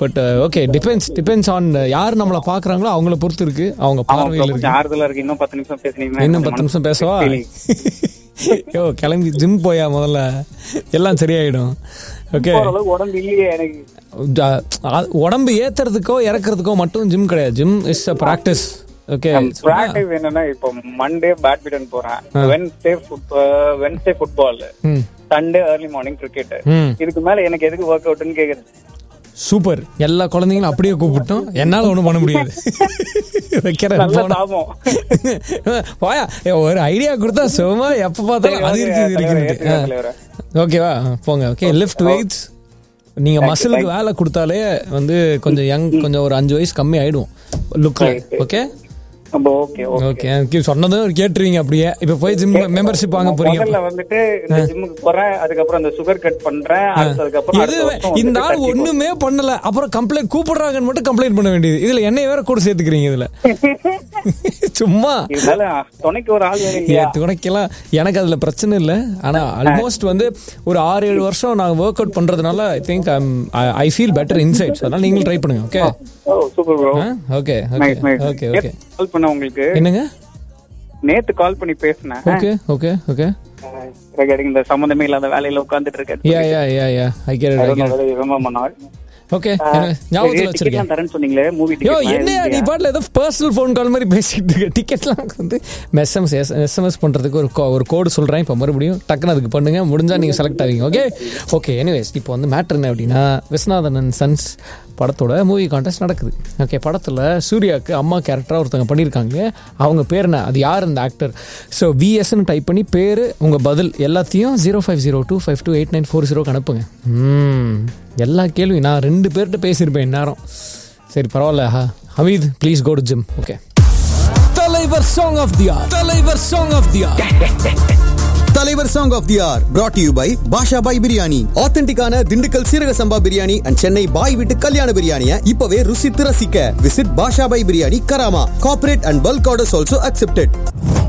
But okay depends depends on யார் நம்மளை பாக்குறாங்களோ அவங்கள பொறுத்து இருக்கு அவங்க ஆமா bro, பார்வையில் இருக்கு கொஞ்சம் ஆறுதலா இருக்கு இன்னும் பத்து நிமிஷம் பேசுனீங்கன்னா இன்னும் பத்து நிமிஷம் பேசவா feeling. யோ கிளம்பி ஜிம் போயா முதல்ல எல்லாம் சரியாயிடும் ஓகே போற அளவுக்கு உடம்பு இல்லையே எனக்கு உடம்பு ஏத்துறதுக்கோ இறக்குறதுக்கோ மட்டும் ஜிம் கிடையாது gym is a practice okay practice என்னன்னா இப்போ மண்டே பேட்மிண்டன் போறேன் Wednesday Wednesday football hmm Sunday early morning cricket hmm இதுக்கு மேல எனக்கு எதுக்கு ஒர்க் அவுட்னு கேக்குறது சூப்பர் எல்லா குழந்தைங்களும் அப்படியே கூப்பிட்டோம் என்னால ஒண்ணும் பண்ண முடியாது வைக்கிறேன் நல்ல போனா. தாபம் போயா ஏ, ஒரு ஐடியா கொடுத்தா சும்மா எப்ப பார்த்தாலும் அது இருக்கு இது தலைவரே, இருக்கு ஏத்துக்கிறேன் தலைவரே. ஓகேவா போங்க ஓகே லிஃப்ட் வெயிட்ஸ் நீங்க மசிலுக்கு வேலை கொடுத்தாலே வந்து கொஞ்சம் யங் கொஞ்சம் ஒரு அஞ்சு வயசு கம்மி ஆயிடும் லுக்ல ஓகே அப்போ ஓகே ஓகே ஓகே சொன்னதும் கேட்டுருவீங்க அப்படியே இப்ப போய் ஜிம் மெம்பர்ஷிப் வாங்க போறீங்க முதல்ல வந்துட்டு இந்த ஜிம்முக்கு போறேன் அதுக்கப்புறம் இந்த சுகர் கட் பண்றேன் அதுக்கப்புறம் இது அடுத்த வருஷம் இந்த வந்துட்டு ஆள் கட்டி ஒண்ணுமே பண்ணல அப்புறம் கம்ப்ளைண்ட் கூப்பிடுறாங்கன்னு மட்டும் கம்ப்ளைண்ட் பண்ண வேண்டியது இதுல என்னைய வேற கூட சேர்த்துக்கிறீங்க இதுல சும்மா இருந்தாலும் துணைக்கு ஒரு ஆள் வேணும் இல்லையா ஏன் துணைக்கெல்லாம் எனக்கு அதுல பிரச்சனை இல்லை ஆனா ஆல்மோஸ்ட் வந்து ஒரு ஆறு ஏழு வருஷம் நான் ஒர்க் அவுட் பண்றதுனால I think I feel better insights அதனால நீங்களும் ட்ரை பண்ணுங்க okay oh super bro okay okay nice nice okay okay call பண்ண உங்களுக்கு என்னங்க நேத்து கால் பண்ணி பேசினேன் ஓகே ஓகே ஓகே regarding இந்த சம்பந்தமே இல்லாத வேலையில உட்கார்ந்துட்டு இருக்கேன் yeah yeah yeah yeah I get I I don't know get whether you remember or not. Okay ஞாபகத்துல ticket வச்சிருக்கேன் எல்லாம் தரேன்னு சொன்னீங்களே மூவி யோ என்னையா நீ பாட்டில் ஏதோ பர்சனல் ஃபோன் கால் மாதிரி பேசிட்டு இருக்க டிக்கெட்லாம் வந்து எஸ்எம்எஸ் எஸ்எம்எஸ் பண்ணுறதுக்கு ஒரு co- ஒரு கோடு சொல்கிறேன் இப்போ மறுபடியும் டக்குன்னு அதுக்கு பண்ணுங்க முடிஞ்சா நீங்கள் செலக்ட் ஆவீங்க ஓகே ஓகே எனிவேஸ் இப்போ வந்து மேட்ரு என்ன அப்படின்னா விஸ்வநாதன் அண்ட் சன்ஸ் படத்தோட மூவி கான்டெஸ்ட் நடக்குது ஓகே படத்தில் சூர்யாவுக்கு அம்மா கேரக்டராக ஒருத்தவங்க பண்ணியிருக்காங்க அவங்க பேர் என்ன அது யார் அந்த ஆக்டர் ஸோ விஎஸ்ன்னு டைப் பண்ணி பேர் உங்கள் பதில் எல்லாத்தையும் zero five zero two five two eight nine four ஜீரோக்கு அனுப்புங்க ம் எல்லா கேள்வியும் நான் ரெண்டு பேர்கிட்ட பேசியிருப்பேன் இந்நேரம் சரி பரவாயில்ல ஹ- Hameed please go to gym okay Thalaivar song of the hour Thalaivar song of the hour Thalaivar song of the hour brought to you by Basha Bhai biryani ஆத்தென்டிக்கான திண்டுக்கல் சீரக சம்பா பிரியாணி அண்ட் சென்னை பாய் வீட்டு கல்யாண பிரியாணியை இப்பவே ருசித்து ரசிக்க visit Basha Bhai biryani Karama corporate and bulk orders also accepted